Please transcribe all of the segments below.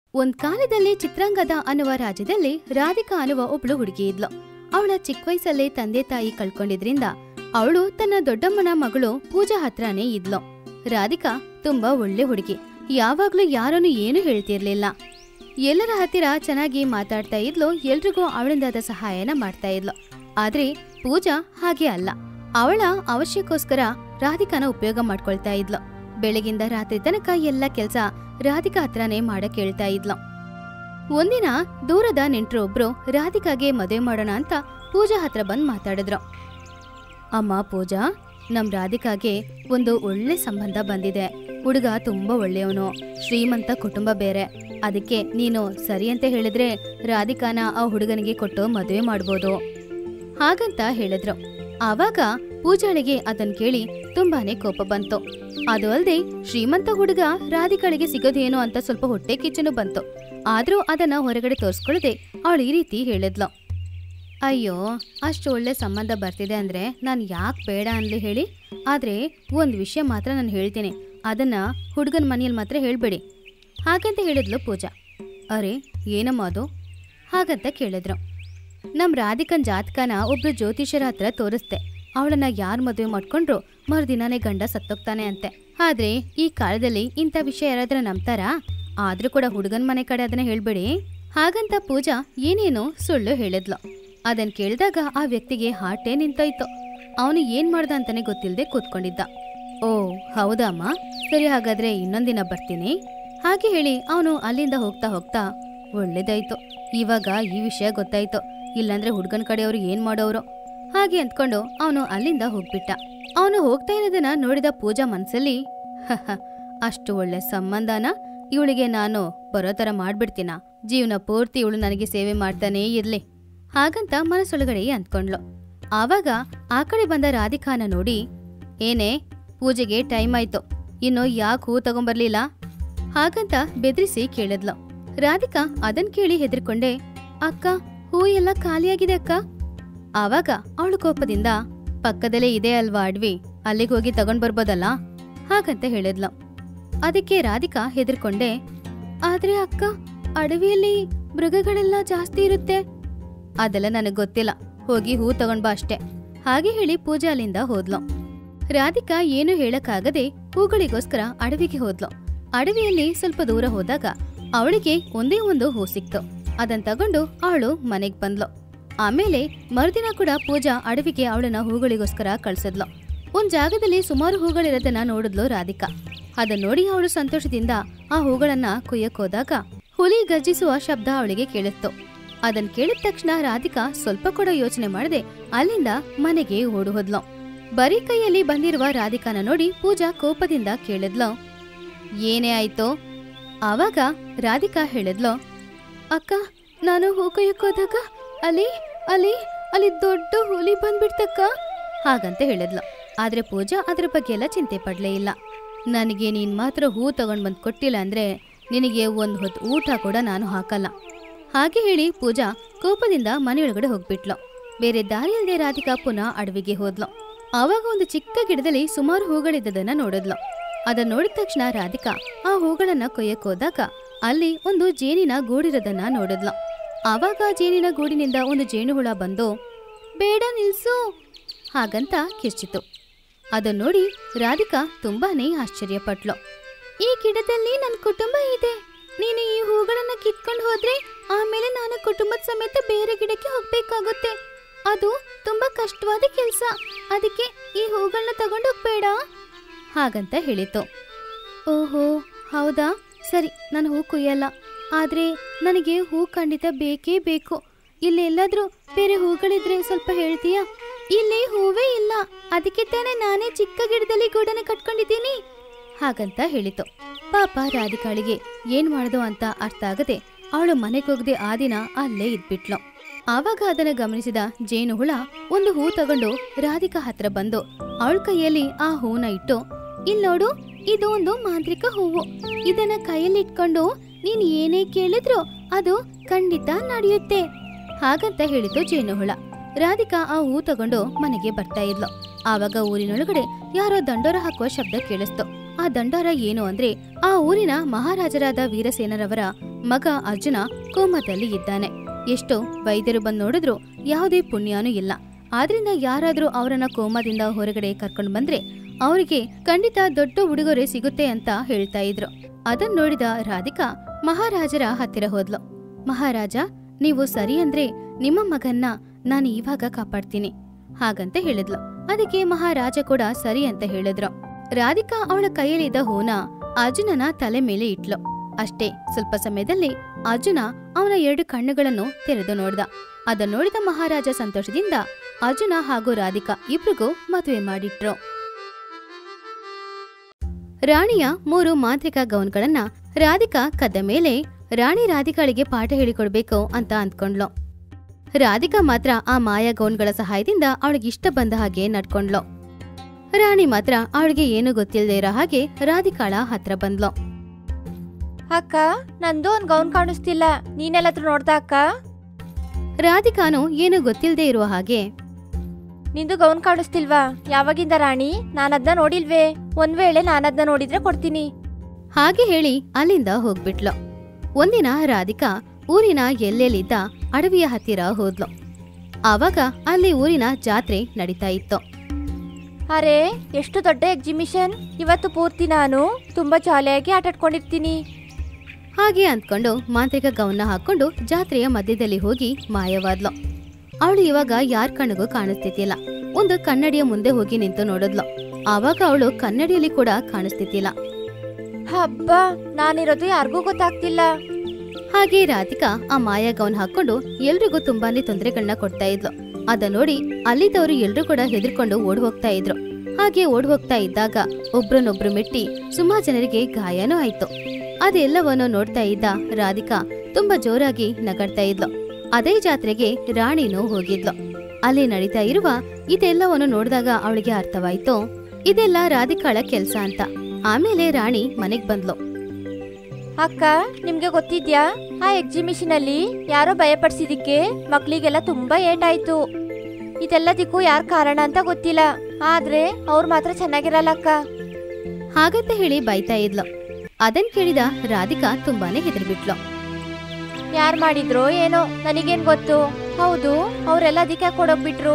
ಒಂದ್ ಕಾಲದಲ್ಲಿ ಚಿತ್ರಾಂಗದ ಅನ್ನುವ ರಾಜ್ಯದಲ್ಲಿ ರಾಧಿಕಾ ಅನ್ನುವ ಒಬ್ಳು ಹುಡುಗಿ ಇದ್ಲು ಅವಳ ಚಿಕ್ಕ ವಯಸ್ಸಲ್ಲೇ ತಂದೆ ತಾಯಿ ಕಳ್ಕೊಂಡಿದ್ರಿಂದ ಅವಳು ತನ್ನ ದೊಡ್ಡಮ್ಮನ ಮಗಳು ಪೂಜಾ ಹತ್ರನೇ ಇದ್ಲು ರಾಧಿಕಾ ತುಂಬಾ ಒಳ್ಳೆ ಹುಡುಗಿ ಯಾವಾಗ್ಲೂ ಯಾರನ್ನು ಏನು ಹೇಳ್ತಿರ್ಲಿಲ್ಲ ಎಲ್ಲರ ಹತ್ತಿರ ಚೆನ್ನಾಗಿ ಮಾತಾಡ್ತಾ ಇದ್ಲು ಎಲ್ರಿಗೂ ಅವಳಿಂದಾದ ಸಹಾಯನ ಮಾಡ್ತಾ ಇದ್ಲು ಆದ್ರೆ ಪೂಜಾ ಹಾಗೆ ಅಲ್ಲ ಅವಳ ಅವಶ್ಯಕ್ಕೋಸ್ಕರ ರಾಧಿಕಾನ ಉಪಯೋಗ ಮಾಡ್ಕೊಳ್ತಾ ಇದ್ಲು ಬೆಳಗಿಂದ ರಾತ್ರಿ ತನಕ ಎಲ್ಲ ಕೆಲ್ಸ ರಾಧಿಕಾ ಹತ್ರನೇ ಮಾಡಕ್ ಹೇಳ್ತಾ ಇದ್ಲು ಒಂದಿನ ದೂರದ ನೆಂಟ್ರು ಒಬ್ರು ರಾಧಿಕಾಗೆ ಮದುವೆ ಮಾಡೋಣ ಅಂತ ಪೂಜಾ ಹತ್ರ ಬಂದ್ ಮಾತಾಡಿದ್ರು ಅಮ್ಮ ಪೂಜಾ ನಮ್ ರಾಧಿಕಾಗೆ ಒಂದು ಒಳ್ಳೆ ಸಂಬಂಧ ಬಂದಿದೆ ಹುಡುಗ ತುಂಬಾ ಒಳ್ಳೆಯವನು ಶ್ರೀಮಂತ ಕುಟುಂಬ ಬೇರೆ ಅದಕ್ಕೆ ನೀನು ಸರಿ ಅಂತ ಹೇಳಿದ್ರೆ ರಾಧಿಕಾನ ಆ ಹುಡುಗನಿಗೆ ಕೊಟ್ಟು ಮದುವೆ ಮಾಡ್ಬೋದು ಹಾಗಂತ ಹೇಳಿದ್ರು ಆವಾಗ ಪೂಜಾಳಿಗೆ ಅದನ್ ಕೇಳಿ ತುಂಬಾನೇ ಕೋಪ ಬಂತು ಅದು ಅಲ್ದೆ ಶ್ರೀಮಂತ ಹುಡುಗ ರಾಧಿಕಾಳಿಗೆ ಸಿಗೋದೇನೋ ಅಂತ ಸ್ವಲ್ಪ ಹೊಟ್ಟೆ ಕಿಚ್ಚನು ಬಂತು ಆದ್ರೂ ಅದನ್ನ ಹೊರಗಡೆ ತೋರ್ಸ್ಕೊಳ್ದೆ ಅವಳು ಈ ರೀತಿ ಹೇಳಿದ್ಲು ಅಯ್ಯೋ ಅಷ್ಟು ಒಳ್ಳೆ ಸಂಬಂಧ ಬರ್ತಿದೆ ಅಂದ್ರೆ ನಾನು ಯಾಕೆ ಬೇಡ ಅನ್ಲಿ ಹೇಳಿ ಆದ್ರೆ ಒಂದು ವಿಷಯ ಮಾತ್ರ ನಾನು ಹೇಳ್ತೀನಿ ಅದನ್ನ ಹುಡುಗನ ಮನೆಯಲ್ಲಿ ಮಾತ್ರ ಹೇಳ್ಬೇಡಿ ಹಾಗಂತ ಹೇಳಿದ್ಲು ಪೂಜಾ ಅರೆ ಏನಮ್ಮ ಅದು ಹಾಗಂತ ಕೇಳಿದ್ರು ನಮ್ ರಾಧಿಕನ್ ಜಾತಕನ ಒಬ್ರು ಜ್ಯೋತಿಷರ ಹತ್ರ ತೋರಿಸ್ದೆ ಅವಳನ್ನ ಯಾರ್ ಮದುವೆ ಮಾಡ್ಕೊಂಡ್ರು ಮರುದಿನಾನೇ ಗಂಡ ಸತ್ತೋಗ್ತಾನೆ ಅಂತೆ ಆದ್ರೆ ಈ ಕಾಲದಲ್ಲಿ ಇಂಥ ವಿಷಯ ಯಾರಾದ್ರೂ ನಂಬ್ತಾರಾ ಆದ್ರೂ ಕೂಡ ಹುಡುಗನ್ ಮನೆ ಕಡೆ ಅದನ್ನ ಹೇಳ್ಬೇಡಿ ಹಾಗಂತ ಪೂಜಾ ಏನೇನೋ ಸುಳ್ಳು ಹೇಳಿದ್ಲು ಅದನ್ ಕೇಳಿದಾಗ ಆ ವ್ಯಕ್ತಿಗೆ ಹಾರ್ಟೇ ನಿಂತೋಯ್ತು ಅವನು ಏನ್ ಮಾಡ್ದ ಅಂತಾನೆ ಗೊತ್ತಿಲ್ಲದೆ ಕೂತ್ಕೊಂಡಿದ್ದ ಓ ಹೌದಾ ಅಮ್ಮ ಸರಿ ಹಾಗಾದ್ರೆ ಇನ್ನೊಂದಿನ ಬರ್ತೀನಿ ಹಾಗೆ ಹೇಳಿ ಅವನು ಅಲ್ಲಿಂದ ಹೋಗ್ತಾ ಹೋಗ್ತಾ ಒಳ್ಳೇದಾಯ್ತು ಇವಾಗ ಈ ವಿಷಯ ಗೊತ್ತಾಯ್ತು ಇಲ್ಲಾಂದ್ರೆ ಹುಡ್ಗನ್ ಕಡೆಯವರು ಏನ್ ಮಾಡೋರು ಹಾಗೆ ಅಂದ್ಕೊಂಡು ಅವನು ಅಲ್ಲಿಂದ ಹೋಗ್ಬಿಟ್ಟ ಅವನು ಹೋಗ್ತಾ ಇರೋದನ್ನ ನೋಡಿದ ಪೂಜಾ ಮನ್ಸಲ್ಲಿ "ಹಹ, ಅಷ್ಟು ಒಳ್ಳೆ ಸಂಬಂಧನ ಇವಳಿಗೆ ನಾನು ಬರೋ ತರ ಮಾಡ್ಬಿಡ್ತೀನ ಜೀವನ ಪೂರ್ತಿ ಇವಳು ನನಗೆ ಸೇವೆ ಮಾಡ್ತಾನೇ ಇರ್ಲಿ ಹಾಗಂತ ಮನಸ್ಸೊಳಗಡೆ ಅಂದ್ಕೊಂಡ್ಲು ಆವಾಗ ಆ ಕಡೆ ಬಂದ ರಾಧಿಕಾನ ನೋಡಿ ಏನೇ ಪೂಜೆಗೆ ಟೈಮ್ ಆಯ್ತು ಇನ್ನು ಯಾಕೆ ಹೂ ತಗೊಂಬರ್ಲಿಲ್ಲ ಹಾಗಂತ ಬೆದರಿಸಿ ಕೇಳಿದ್ಲು ರಾಧಿಕಾ ಅದನ್ ಕೇಳಿ ಹೆದರ್ಕೊಂಡೆ ಅಕ್ಕ ಹೂ ಎಲ್ಲ ಖಾಲಿಯಾಗಿದೆ ಅಕ್ಕ ಆವಾಗ ಅವಳು ಕೋಪದಿಂದ ಪಕ್ಕದಲ್ಲೇ ಇದೆ ಅಲ್ವಾ ಅಡ್ವಿ ಅಲ್ಲಿಗೆ ಹೋಗಿ ತಗೊಂಡ್ ಬರ್ಬೋದಲ್ಲ ಹಾಗಂತ ಹೇಳಿದ್ಲು ಅದಕ್ಕೆ ರಾಧಿಕಾ ಹೆದರ್ಕೊಂಡೆ ಆದ್ರೆ ಅಕ್ಕ ಅಡವಿಯಲ್ಲಿ ಮೃಗಗಳೆಲ್ಲ ಜಾಸ್ತಿ ಇರುತ್ತೆ ಅದೆಲ್ಲ ನನಗ್ ಗೊತ್ತಿಲ್ಲ ಹೋಗಿ ಹೂ ತಗೊಂಡ್ ಬಾ ಅಷ್ಟೇ ಹಾಗೆ ಹೇಳಿ ಪೂಜಾ ಅಲ್ಲಿಂದ ಹೋದ್ಲು ರಾಧಿಕಾ ಏನು ಹೇಳಕ್ಕಾಗದೆ ಹೂಗಳಿಗೋಸ್ಕರ ಅಡವಿಗೆ ಹೋದ್ಲು ಅಡವಿಯಲ್ಲಿ ಸ್ವಲ್ಪ ದೂರ ಹೋದಾಗ ಅವಳಿಗೆ ಒಂದೇ ಒಂದು ಹೂ ಸಿಕ್ತು ಅದನ್ ತಗೊಂಡು ಅವಳು ಮನೆಗ್ ಬಂದ್ಲು ಆಮೇಲೆ ಮರುದಿನ ಕೂಡ ಪೂಜಾ ಅಡವಿಗೆ ಅವಳನ್ನ ಹೂಗಳಿಗೋಸ್ಕರ ಕಳ್ಸಿದ್ಲು ಒಂದ್ ಜಾಗದಲ್ಲಿ ಸುಮಾರು ಹೂಗಳಿರೋದನ್ನ ನೋಡಿದ್ಲು ರಾಧಿಕಾ ಅದನ್ನ ನೋಡಿ ಅವಳು ಸಂತೋಷದಿಂದ ಆ ಹೂಗಳನ್ನ ಕುಯ್ಯಕ್ ಹೋದಾಗ ಹುಲಿ ಗರ್ಜಿಸುವ ಶಬ್ದ ಅವಳಿಗೆ ಕೇಳಿತ್ತು ಅದನ್ ಕೇಳಿದ ತಕ್ಷಣ ರಾಧಿಕಾ ಸ್ವಲ್ಪ ಕೂಡ ಯೋಚನೆ ಮಾಡದೆ ಅಲ್ಲಿಂದ ಮನೆಗೆ ಓಡು ಹೋದ್ಲು ಬರೀ ಕೈಯಲ್ಲಿ ಬಂದಿರುವ ರಾಧಿಕಾನ ನೋಡಿ ಪೂಜಾ ಕೋಪದಿಂದ ಕೇಳಿದ್ಲು ಏನೇ ಆಯ್ತು ಆವಾಗ ರಾಧಿಕಾ ಹೇಳಿದ್ಲು ಅಕ್ಕ ನಾನು ಹೂ ಕೊಯ್ಯಕ್ ಹೋದಾಗ ಅಲ್ಲಿ ಅಲ್ಲಿ ಅಲ್ಲಿ ದೊಡ್ಡ ಹುಲಿ ಬಂದ್ಬಿಡ್ತಕ್ಕ ಹಾಗಂತ ಹೇಳಿದ್ಲು ಆದ್ರೆ ಪೂಜಾ ಅದ್ರ ಬಗ್ಗೆ ಎಲ್ಲ ಚಿಂತೆ ಪಡ್ಲೇ ಇಲ್ಲ ನನಗೆ ನೀನ್ ಮಾತ್ರ ಹೂ ತಗೊಂಡ್ ಬಂದ್ ಕೊಟ್ಟಿಲ್ಲ ಅಂದ್ರೆ ನಿನಗೆ ಒಂದ್ ಹೊತ್ತು ಊಟ ಕೂಡ ನಾನು ಹಾಕಲ್ಲ ಹಾಗೆ ಹೇಳಿ ಪೂಜಾ ಕೋಪದಿಂದ ಮನೆಯೊಳಗಡೆ ಹೋಗ್ಬಿಟ್ಲು ಬೇರೆ ದಾರಿಯಲ್ಲದೆ ರಾಧಿಕಾ ಪುನಃ ಅಡವಿಗೆ ಹೋದ್ಲು ಆವಾಗ ಒಂದು ಚಿಕ್ಕ ಗಿಡದಲ್ಲಿ ಸುಮಾರು ಹೂಗಳಿದ್ದದನ್ನ ನೋಡಿದ್ಲು ಅದನ್ನ ನೋಡಿದ ತಕ್ಷಣ ರಾಧಿಕಾ ಆ ಹೂಗಳನ್ನ ಕೊಯ್ಯಕ್ ಹೋದಾಗ ಅಲ್ಲಿ ಒಂದು ಜೇನಿನ ಗೂಡಿರೋದನ್ನ ನೋಡಿದ್ಲು ಆವಾಗ ಆ ಜೇನಿನ ಗೂಡಿನಿಂದ ಒಂದು ಜೇನುಹುಳ ಬಂದು ಬೇಡ ನಿಲ್ಸು ಹಾಗಂತ ಕಿರ್ಚಿತು ಅದನ್ನ ನೋಡಿ ರಾಧಿಕಾ ತುಂಬಾನೇ ಆಶ್ಚರ್ಯಪಟ್ಲು ಈ ಗಿಡದಲ್ಲಿ ನನ್ನ ಕುಟುಂಬ ಇದೆ ನೀನು ಈ ಹೂಗಳನ್ನ ಕಿತ್ಕೊಂಡು ಹೋದ್ರೆ ಆಮೇಲೆ ನಾನು ಕುಟುಂಬದ ಸಮೇತ ಬೇರೆ ಗಿಡಕ್ಕೆ ಹೋಗ್ಬೇಕಾಗುತ್ತೆ ಅದು ತುಂಬಾ ಕಷ್ಟವಾದ ಕೆಲಸ ಅದಕ್ಕೆ ಈ ಹೂಗಳನ್ನ ತಗೊಂಡು ಹೋಗ್ಬೇಡ ಹಾಗಂತ ಹೇಳಿತು ಓಹೋ ಹೌದಾ ಸರಿ ನಾನು ಹೂ ಕುಯ್ಯಲ್ಲ ಆದ್ರೆ ನನಗೆ ಹೂ ಖಂಡಿತ ಬೇಕೇ ಬೇಕು ಇಲ್ಲಿ ಎಲ್ಲಾದ್ರೂ ಬೇರೆ ಹೂಗಳಿದ್ರೆ ಸ್ವಲ್ಪ ಹೇಳ್ತೀಯಾ ಇಲ್ಲಿ ಹೂವೇ ಇಲ್ಲ ಅದಕ್ಕೆ ತಾನೇ ನಾನೇ ಚಿಕ್ಕ ಗಿಡದಲ್ಲಿ ಗೂಡನ್ನ ಕಟ್ಕೊಂಡಿದ್ದೀನಿ ಹಾಗಂತ ಹೇಳಿತು ಪಾಪ ರಾಧಿಕಾಳಿಗೆ ಏನ್ ಮಾಡ್ದು ಅಂತ ಅರ್ಥ ಆಗದೆ ಅವಳು ಮನೆಗೆ ಹೋಗದೆ ಆ ದಿನ ಅಲ್ಲೇ ಇದ್ಬಿಟ್ಲು ಆವಾಗ ಅದನ್ನ ಗಮನಿಸಿದ ಜೇನುಹುಳ ಒಂದು ಹೂ ತಗೊಂಡು ರಾಧಿಕಾ ಹತ್ರ ಬಂದು ಅವಳ ಕೈಯಲ್ಲಿ ಆ ಹೂನ ಇಟ್ಟು ಇಲ್ ನೋಡು ಇದು ಒಂದು ಮಾಂತ್ರಿಕ ಹೂವು ಇದನ್ನ ಕೈಯಲ್ಲಿ ಇಟ್ಕೊಂಡು ನೀನ್ ಏನೇ ಕೇಳಿದ್ರು ಅದು ಖಂಡಿತ ನಡೆಯುತ್ತೆ ಹಾಗಂತ ಹೇಳಿತು ಜೇನುಹುಳ ರಾಧಿಕಾ ಆ ಹೂ ತಗೊಂಡು ಮನೆಗೆ ಬರ್ತಾ ಇದ್ಲು ಆವಾಗ ಊರಿನೊಳಗಡೆ ಯಾರೋ ದಂಡೋರ ಹಾಕುವ ಶಬ್ದ ಕೇಳಿಸ್ತು ಆ ದಂಡೋರ ಏನು ಅಂದ್ರೆ ಆ ಊರಿನ ಮಹಾರಾಜರಾದ ವೀರಸೇನರವರ ಮಗ ಅರ್ಜುನ ಕೋಮದಲ್ಲಿ ಇದ್ದಾನೆ ಎಷ್ಟೋ ವೈದ್ಯರು ಬಂದು ನೋಡಿದ್ರು ಯಾವುದೇ ಪುಣ್ಯನೂ ಇಲ್ಲ ಆದ್ರಿಂದ ಯಾರಾದ್ರೂ ಅವರನ್ನ ಕೋಮದಿಂದ ಹೊರಗಡೆ ಕರ್ಕೊಂಡು ಬಂದ್ರೆ ಅವರಿಗೆ ಖಂಡಿತ ದೊಡ್ಡ ಉಡುಗೊರೆ ಸಿಗುತ್ತೆ ಅಂತ ಹೇಳ್ತಾ ಇದ್ರು ಅದನ್ ನೋಡಿದ ರಾಧಿಕಾ ಮಹಾರಾಜರ ಹತ್ತಿರ ಹೋದ್ಲು ಮಹಾರಾಜ ನೀವು ಸರಿ ಅಂದ್ರೆ ನಿಮ್ಮ ಮಗನ್ನ ನಾನು ಇವಾಗ ಕಾಪಾಡ್ತೀನಿ ಹಾಗಂತ ಹೇಳಿದ್ಲು ಅದಕ್ಕೆ ಮಹಾರಾಜ ಕೂಡ ಸರಿ ಅಂತ ಹೇಳಿದ್ರು ರಾಧಿಕಾ ಅವಳ ಕೈಯಲ್ಲಿದ್ದ ಹೂನ ಅರ್ಜುನನ ತಲೆ ಮೇಲೆ ಇಟ್ಲು ಅಷ್ಟೇ ಸ್ವಲ್ಪ ಸಮಯದಲ್ಲಿ ಅರ್ಜುನ ಅವನ ಎರಡು ಕಣ್ಣುಗಳನ್ನು ತೆರೆದು ನೋಡ್ದ ಅದನ್ನ ನೋಡಿದ ಮಹಾರಾಜ ಸಂತೋಷದಿಂದ ಅರ್ಜುನ ಹಾಗೂ ರಾಧಿಕಾ ಇಬ್ರಿಗೂ ಮದುವೆ ಮಾಡಿಟ್ರು ರಾಣಿಯ ಮೂರು ಮಾಂತ್ರಿಕ ಗೌನ್ಗಳನ್ನ ರಾಧಿಕಾ ಕದ್ದ ಮೇಲೆ ರಾಣಿ ರಾಧಿಕಾಳಿಗೆ ಪಾಠ ಹೇಳಿಕೊಡ್ಬೇಕು ಅಂತ ಅಂದ್ಕೊಂಡ್ಲು ರಾಧಿಕಾ ಮಾತ್ರ ಆ ಮಾಯಾ ಗೌನ್ಗಳ ಸಹಾಯದಿಂದ ಅವಳಿಗೆ ಇಷ್ಟ ಬಂದ ಹಾಗೆ ನಡ್ಕೊಂಡ್ಲು ರಾಣಿ ಮಾತ್ರ ಅವಳಿಗೆ ಏನು ಗೊತ್ತಿಲ್ಲದೆ ಇರೋ ಹಾಗೆ ರಾಧಿಕಾಳ ಹತ್ರ ಬಂದ್ಲು ಅಕ್ಕ ನಂದು ಒಂದ್ ಗೌನ್ ಕಾಣಿಸ್ತಿಲ್ಲ ನೀನೆಲ್ಲತ್ರ ನೋಡ್ದ ಅಕ್ಕ ರಾಧಿಕಾನು ಏನು ಗೊತ್ತಿಲ್ಲದೆ ಇರುವ ಹಾಗೆ ನಿಂದು ಗೌನ್ ಕಾಣಿಸ್ತಿಲ್ವಾ ಯಾವಾಗಿಂದ ರಾಣಿ ನಾನದ್ನ ನೋಡಿಲ್ವೇ ಒಂದ್ ವೇಳೆ ನಾನದ್ನ ನೋಡಿದ್ರೆ ಕೊಡ್ತೀನಿ ಹಾಗೆ ಹೇಳಿ ಅಲ್ಲಿಂದ ಹೋಗ್ಬಿಟ್ಲು ಒಂದಿನ ರಾಧಿಕಾ ಊರಿನ ಎಲ್ಲೆಲ್ಲಿದ್ದ ಅಡವಿಯ ಹತ್ತಿರ ಹೋದ್ಲು ಆವಾಗ ಅಲ್ಲಿ ಊರಿನ ಜಾತ್ರೆ ನಡೀತಾ ಇತ್ತು ಅರೆ ಎಷ್ಟು ದೊಡ್ಡ ಎಕ್ಸಿಬಿಷನ್ ಇವತ್ತು ಪೂರ್ತಿ ನಾನು ತುಂಬಾ ಜಾಲಿಯಾಗಿ ಆಟಾಡ್ಕೊಂಡಿರ್ತೀನಿ ಹಾಗೆ ಅಂದ್ಕೊಂಡು ಮಾಂತ್ರಿಕ ಗೌನ್ನ ಹಾಕೊಂಡು ಜಾತ್ರೆಯ ಮಧ್ಯದಲ್ಲಿ ಹೋಗಿ ಮಾಯವಾದ್ಲು ಅವಳು ಇವಾಗ ಯಾರ್ ಕಣ್ಣಿಗೂ ಕಾಣಿಸ್ತಿದ್ದಿಲ್ಲ ಒಂದು ಕನ್ನಡಿಯ ಮುಂದೆ ಹೋಗಿ ನಿಂತು ನೋಡಿದ್ಲು ಆವಾಗ ಅವಳು ಕನ್ನಡಿಯಲ್ಲಿ ಕೂಡ ಕಾಣಿಸ್ತಿದ್ದಿಲ್ಲ ಹಬ್ಬ ನಾನಿರೋದು ಯಾರಿಗೂ ಗೊತ್ತಾಗ್ತಿಲ್ಲ ಹಾಗೆ ರಾಧಿಕಾ ಆ ಮಾಯಾ ಗೌನ್ ಹಾಕೊಂಡು ಎಲ್ರಿಗೂ ತುಂಬಾನೇ ತೊಂದರೆಗಳನ್ನ ಕೊಡ್ತಾ ಇದ್ಲು ಅದ ನೋಡಿ ಅಲ್ಲಿದ್ದವರು ಎಲ್ರೂ ಕೂಡ ಹೆದರ್ಕೊಂಡು ಓಡ್ ಹೋಗ್ತಾ ಇದ್ರು ಹಾಗೆ ಓಡ್ ಹೋಗ್ತಾ ಇದ್ದಾಗ ಒಬ್ರನ್ನೊಬ್ರು ಮೆಟ್ಟಿ ಸುಮಾರು ಜನರಿಗೆ ಗಾಯನೂ ಆಯ್ತು ಅದೆಲ್ಲವನ್ನು ನೋಡ್ತಾ ಇದ್ದ ರಾಧಿಕಾ ತುಂಬಾ ಜೋರಾಗಿ ನಗಾಡ್ತಾ ಇದ್ಲು ಅದೇ ಜಾತ್ರೆಗೆ ರಾಣಿನೂ ಹೋಗಿದ್ಲು ಅಲ್ಲಿ ನಡೀತಾ ಇರುವ ಇದೆಲ್ಲವನ್ನು ನೋಡಿದಾಗ ಅವಳಿಗೆ ಅರ್ಥವಾಯ್ತು ಇದೆಲ್ಲ ರಾಧಿಕಾಳ ಕೆಲ್ಸ ಅಂತ ಆಮೇಲೆ ರಾಣಿ ಮನೆಗ್ ಬಂದ್ಲು ಅಕ್ಕ ನಿಮ್ಗೆ ಗೊತ್ತಿದ್ಯಾ ಆ ಎಕ್ಸಿಬಿಷನ್ ಅಲ್ಲಿ ಯಾರೋ ಭಯಪಡಿಸಿದಿಕ್ಕೆ ಮಕ್ಳಿಗೆಲ್ಲ ತುಂಬಾ ಏಟಾಯ್ತು ಇದೆಲ್ಲದಕ್ಕೂ ಯಾರ್ ಕಾರಣ ಅಂತ ಗೊತ್ತಿಲ್ಲ ಆದ್ರೆ ಅವ್ರು ಮಾತ್ರ ಚೆನ್ನಾಗಿರಲ್ಲ ಅಕ್ಕ ಹಾಗಂತ ಹೇಳಿ ಬೈತಾ ಇದ್ಲು ಅದನ್ ಕೇಳಿದ ರಾಧಿಕಾ ತುಂಬಾನೇ ಹೆದರ್ಬಿಟ್ಲು ಯಾರ್ ಮಾಡಿದ್ರೋ ಏನೋ ನನಗೇನ್ ಗೊತ್ತು ಹೌದು ಅವ್ರೆಲ್ಲ ಅದಕ್ಕೆ ಕೊಡೋಗ್ಬಿಟ್ರು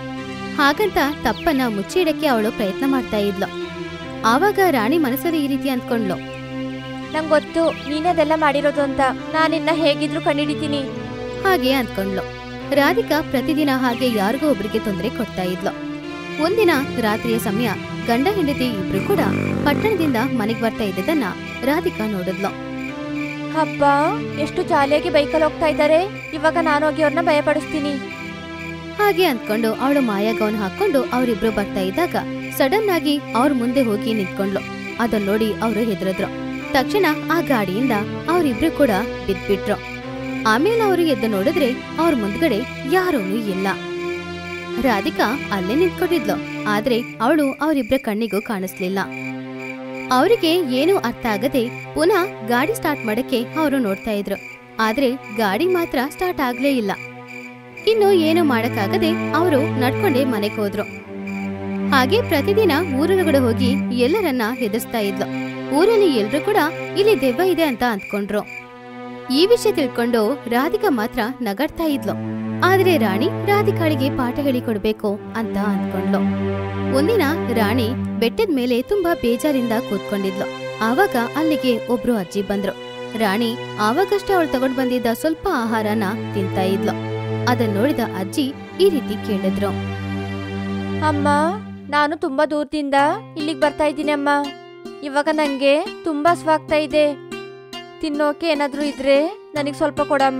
ಹಾಗಂತ ತಪ್ಪನ್ನ ಮುಚ್ಚಿಡಕ್ಕೆ ಅವಳು ಪ್ರಯತ್ನ ಮಾಡ್ತಾ ಇದ್ಲು ಆವಾಗ ರಾಣಿ ಮನಸ್ಸಲ್ಲಿ ಈ ರೀತಿ ಅಂದ್ಕೊಂಡ್ಲು ನಂಗ್ ಗೊತ್ತು ನೀನದೆಲ್ಲ ಮಾಡಿರೋದು ಅಂತ ನಾನಿನ್ನ ಹೇಗಿದ್ರು ಕಂಡಿಡಿತೀನಿ ಹಾಗೆ ಅಂದ್ಕೊಂಡ್ಲು ರಾಧಿಕಾ ಪ್ರತಿದಿನ ಹಾಗೆ ಯಾರಿಗೋ ಒಬ್ರಿಗೆ ತೊಂದರೆ ಕೊಡ್ತಾ ಇದ್ಲು ಒಂದಿನ ರಾತ್ರಿಯ ಸಮಯ ಗಂಡ ಹೆಂಡತಿ ಇಬ್ರು ಕೂಡ ಪಟ್ಟಣದಿಂದ ಮನೆಗ್ ಬರ್ತಾ ಇದ್ದದನ್ನ ರಾಧಿಕಾ ನೋಡಿದ್ಲು ಹಬ್ಬ ಎಷ್ಟು ಜಾಲಿಯಾಗಿ ಬೈಕಲ್ಲಿ ಹೋಗ್ತಾ ಇದ್ದಾರೆ ಇವಾಗ ನಾನು ಹೋಗಿ ಅವ್ರನ್ನ ಭಯಪಡಿಸ್ತೀನಿ ಹಾಗೆ ಅಂದ್ಕೊಂಡು ಅವಳು ಮಾಯಾ ಗೌನ್ ಹಾಕೊಂಡು ಅವರಿಬ್ರು ಬರ್ತಾ ಇದ್ದಾಗ ಸಡನ್ ಆಗಿ ಅವ್ರ ಮುಂದೆ ಹೋಗಿ ನಿಂತ್ಕೊಂಡ್ಲು ಅದನ್ನ ನೋಡಿ ಅವರು ಹೆದರಿದ್ರು ತಕ್ಷಣ ಆ ಗಾಡಿಯಿಂದ ಅವರಿಬ್ರು ಕೂಡ ಬಿದ್ಬಿಟ್ರು ಆಮೇಲೆ ಅವರು ಎದ್ದು ನೋಡಿದ್ರೆ ಅವ್ರ ಮುಂದ್ಗಡೆ ಯಾರೂನು ಇಲ್ಲ ರಾಧಿಕಾ ಅಲ್ಲೇ ನಿಂತ್ಕೊಂಡಿದ್ಲು ಆದ್ರೆ ಅವಳು ಅವರಿಬ್ರ ಕಣ್ಣಿಗೂ ಕಾಣಿಸ್ಲಿಲ್ಲ ಅವರಿಗೆ ಏನೂ ಅರ್ಥ ಆಗದೆ ಪುನಃ ಗಾಡಿ ಸ್ಟಾರ್ಟ್ ಮಾಡಕ್ಕೆ ಅವರು ನೋಡ್ತಾ ಇದ್ರು ಆದ್ರೆ ಗಾಡಿ ಮಾತ್ರ ಸ್ಟಾರ್ಟ್ ಆಗ್ಲೇ ಇಲ್ಲ ಇನ್ನು ಏನು ಮಾಡಕ್ಕಾಗದೆ ಅವರು ನಡ್ಕೊಂಡೇ ಮನೆಗೆ ಹೋದ್ರು ಹಾಗೆ ಪ್ರತಿದಿನ ಊರೊಳಗಡೆ ಹೋಗಿ ಎಲ್ಲರನ್ನ ಹೆದರ್ಸ್ತಾ ಇದ್ಲು ಊರಲ್ಲಿ ಎಲ್ರು ಕೂಡ ಇಲ್ಲಿ ದೆವ್ವ ಇದೆ ಅಂತ ಅಂದ್ಕೊಂಡ್ರು ಈ ವಿಷಯ ತಿಳ್ಕೊಂಡು ರಾಧಿಕಾ ಮಾತ್ರ ನಗಾಡ್ತಾ ಇದ್ಲು ಆದ್ರೆ ರಾಣಿ ರಾಧಿಕಾಳಿಗೆ ಪಾಠ ಹೇಳಿಕೊಡ್ಬೇಕು ಅಂತ ಅಂದ್ಕೊಂಡ್ಲು ಒಂದಿನ ರಾಣಿ ಬೆಟ್ಟದ ಮೇಲೆ ತುಂಬಾ ಬೇಜಾರಿಂದ ಕೂತ್ಕೊಂಡಿದ್ಲು ಆವಾಗ ಅಲ್ಲಿಗೆ ಒಬ್ರು ಅಜ್ಜಿ ಬಂದ್ರು ರಾಣಿ ಆವಾಗಷ್ಟೇ ಅವಳು ತಗೊಂಡ್ ಬಂದಿದ್ದ ಸ್ವಲ್ಪ ಆಹಾರನ ತಿಂತಾ ಇದ್ಲು ಅದನ್ನ ನೋಡಿದ ಅಜ್ಜಿ ಈ ರೀತಿ ಕೇಳಿದ್ರು ಅಮ್ಮ ನಾನು ತುಂಬಾ ದೂರದಿಂದ ಇಲ್ಲಿಗೆ ಬರ್ತಾ ಇದ್ದೀನಿ ಅಮ್ಮ ಇವಾಗ ನಂಗೆ ತುಂಬಾ ಹಸ್ವಾಗ್ತಾ ಇದೆ ತಿನ್ನೋಕೆ ಏನಾದ್ರೂ ಇದ್ರೆ ನನಗೆ ಸ್ವಲ್ಪ ಕೊಡಮ್ಮ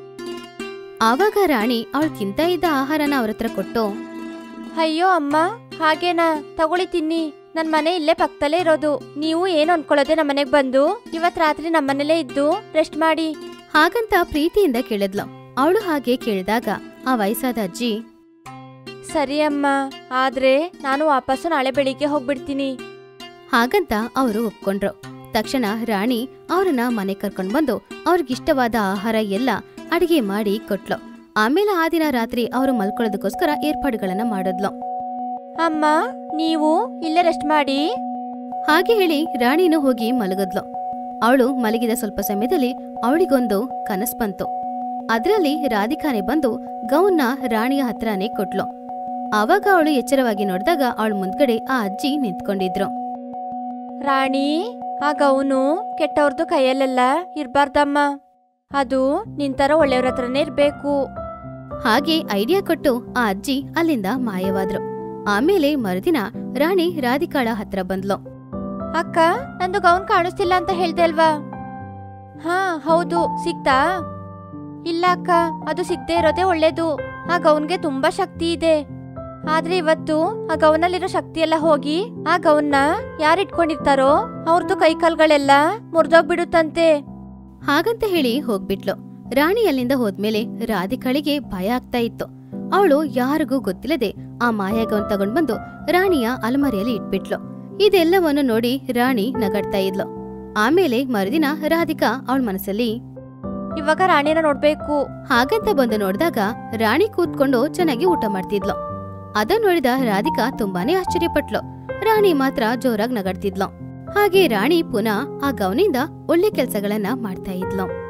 ಆವಾಗ ರಾಣಿ ಅವಳು ತಿಂತಾ ಇದ್ದ ಆಹಾರನ ಅವ್ರ ಹತ್ರ ಕೊಟ್ಟು ಅಯ್ಯೋ ಅಮ್ಮ ಹಾಗೇನಾ ತಗೊಳ್ಳಿ ತಿನ್ನಿ ನನ್ ಮನೆ ಇಲ್ಲೇ ಪಕ್ಕದಲ್ಲೇ ಇರೋದು ನೀವು ಏನು ಅನ್ಕೊಳ್ಳೋದೆ ನಮ್ಮ ಮನೆಗೆ ಬಂದು ಇವತ್ ರಾತ್ರಿ ನಮ್ಮನೇಲೇ ಇದ್ದು ರೆಸ್ಟ್ ಮಾಡಿ ಹಾಗಂತ ಪ್ರೀತಿಯಿಂದ ಕೇಳಿದ್ಲು ಅವಳು ಹಾಗೆ ಕೇಳಿದಾಗ ಆ ವಯಸ್ಸಾದ ಅಜ್ಜಿ ಸರಿ ಅಮ್ಮ ಆದ್ರೆ ನಾನು ವಾಪಸ್ಸು ನಾಳೆ ಬೆಳಿಗ್ಗೆ ಹೋಗ್ಬಿಡ್ತೀನಿ ಹಾಗಂತ ಅವರು ಒಪ್ಕೊಂಡ್ರು ತಕ್ಷಣ ರಾಣಿ ಅವ್ರನ್ನ ಮನೆ ಕರ್ಕೊಂಡ್ ಬಂದು ಅವ್ರಿಗಿಷ್ಟವಾದ ಆಹಾರ ಎಲ್ಲ ಅಡಿಗೆ ಮಾಡಿ ಕೊಟ್ಲು ಆಮೇಲೆ ಆ ದಿನ ರಾತ್ರಿ ಅವರು ಮಲ್ಕೊಳ್ಳೋದಕ್ಕೋಸ್ಕರ ಏರ್ಪಾಡುಗಳನ್ನ ಮಾಡಿದ್ಲು ಅಮ್ಮ ನೀವು ಇಲ್ಲೇ ರೆಸ್ಟ್ ಮಾಡಿ ಹಾಗೆ ಹೇಳಿ ರಾಣಿನೂ ಹೋಗಿ ಮಲಗದ್ಲು ಅವಳು ಮಲಗಿದ ಸ್ವಲ್ಪ ಸಮಯದಲ್ಲಿ ಅವಳಿಗೊಂದು ಕನಸ್ ಬಂತು ಅದ್ರಲ್ಲಿ ರಾಧಿಕಾನೆ ಬಂದು ಗೌನ್ನ ರಾಣಿಯ ಹತ್ರನೇ ಕೊಟ್ಲು ಆವಾಗ ಅವಳು ಎಚ್ಚರವಾಗಿ ನೋಡಿದಾಗ ಅವಳ ಮುಂದ್ಗಡೆ ಆ ಅಜ್ಜಿ ನಿಂತ್ಕೊಂಡಿದ್ರು ರಾಣಿ ಆ ಗೌನು ಕೆಟ್ಟವ್ರದ್ದು ಕೈಯಲ್ಲೆಲ್ಲ ಇರ್ಬಾರ್ದಮ್ಮ ಅದು ನಿಂತರ ಒಳ್ಳೆಯವ್ರ ಹತ್ರನೇ ಇರ್ಬೇಕು ಹಾಗೆ ಐಡಿಯಾ ಕೊಟ್ಟು ಆ ಅಜ್ಜಿ ಅಲ್ಲಿಂದ ಮಾಯವಾದ್ರು ಆಮೇಲೆ ಮರುದಿನ ರಾಣಿ ರಾಧಿಕಾಳ ಹತ್ರ ಬಂದ್ಲು ಅಕ್ಕ ನಂದು ಗೌನ್ ಕಾಣಿಸ್ತಿಲ್ಲ ಅಂತ ಹೇಳ್ದೆ ಅಲ್ವಾ ಹಾ ಹೌದು ಸಿಕ್ತಾ ಇಲ್ಲ ಅಕ್ಕ ಅದು ಸಿಗದೆ ಇರೋದೇ ಒಳ್ಳೇದು ಆ ಗೌನ್ಗೆ ತುಂಬಾ ಶಕ್ತಿ ಇದೆ ಆದ್ರೆ ಇವತ್ತು ಆ ಗೌನಲ್ಲಿರೋ ಶಕ್ತಿ ಎಲ್ಲ ಹೋಗಿ ಆ ಗೌನ್ನ ಯಾರು ಇಟ್ಕೊಂಡಿರ್ತಾರೋ ಅವ್ರದ್ದು ಕೈಕಾಲ್ಗಳೆಲ್ಲ ಮುರಿದೋಗ್ಬಿಡುತ್ತಂತೆ ಹಾಗಂತ ಹೇಳಿ ಹೋಗ್ಬಿಟ್ಲು ರಾಣಿ ಅಲ್ಲಿಂದ ಹೋದ್ಮೇಲೆ ರಾಧಿಕಾಳಿಗೆ ಭಯ ಆಗ್ತಾ ಇತ್ತು ಅವಳು ಯಾರಿಗೂ ಗೊತ್ತಿಲ್ಲದೆ ಆ ಮಾಯಾಗವನ್ ತಗೊಂಡ್ ಬಂದು ರಾಣಿಯ ಅಲಮರಿಯಲ್ಲಿ ಇಟ್ಬಿಟ್ಲು ಇದೆಲ್ಲವನ್ನು ನೋಡಿ ರಾಣಿ ನಗಾಡ್ತಾ ಇದ್ಲು ಆಮೇಲೆ ಮರುದಿನ ರಾಧಿಕಾ ಅವಳ ಮನಸ್ಸಲ್ಲಿ ಇವಾಗ ರಾಣಿನ ನೋಡ್ಬೇಕು ಹಾಗಂತ ಬಂದು ನೋಡಿದಾಗ ರಾಣಿ ಕೂತ್ಕೊಂಡು ಚೆನ್ನಾಗಿ ಊಟ ಮಾಡ್ತಿದ್ಲು ಅದನ್ನ ನೋಡಿದ ರಾಧಿಕಾ ತುಂಬಾನೇ ಆಶ್ಚರ್ಯಪಟ್ಲು ರಾಣಿ ಮಾತ್ರ ಜೋರಾಗಿ ನಗಾಡ್ತಿದ್ಲು ಹಾಗೆ ರಾಣಿ ಪುನಃ ಆ ಗೌನಿಂದ ಒಳ್ಳೆ ಕೆಲ್ಸಗಳನ್ನ ಮಾಡ್ತಾ ಇದ್ಲು